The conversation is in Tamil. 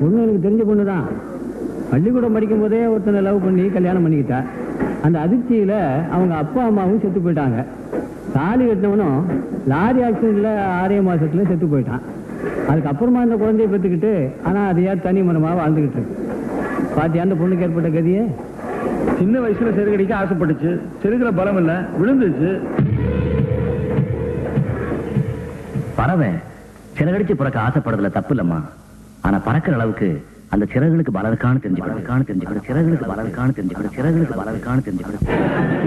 பொண்ணு எனக்கு தெரிஞ்ச பொண்ணு தான் பள்ளிக்கூடம் படிக்கும் போதே ஒருத்தனை லவ் பண்ணி கல்யாணம் பண்ணிக்கிட்டா அந்த அதிர்ச்சியில அவங்க அப்பா அம்மாவும் செத்து போயிட்டாங்க தாலி கட்டினவனும் லாரி ஆக்சிடென்ட்ல ஆறே மாசத்துல செத்து போயிட்டான் அதுக்கப்புறமா அந்த குழந்தைய பெற்றுக்கிட்டு ஆனா அதையா தனி மனமாக வாழ்ந்துகிட்டு இருக்கு பாத்தியா அந்த பொண்ணுக்கு ஏற்பட்ட கதியே சின்ன வயசுல செருகடிக்க ஆசைப்பட்டுச்சு செருகிற பலம் இல்ல விழுந்துச்சு பறவை சிறகடிச்சு பிறக்க ஆசைப்படுறதுல தப்பு இல்லம்மா ஆனா பறக்கிற அளவுக்கு அந்த சிறகுகளுக்கு பலம் இருக்கான்னு தெரிஞ்சுக்கணும் இருக்கான்னு தெரிஞ்சுக்கணும் சிறகுகளுக்கு பலம் இருக்கான்னு தெரிஞ்சுக்கணும் சிறகுகளுக்கு பலம் இருக்கான்னு தெரிஞ்சுக்கணும்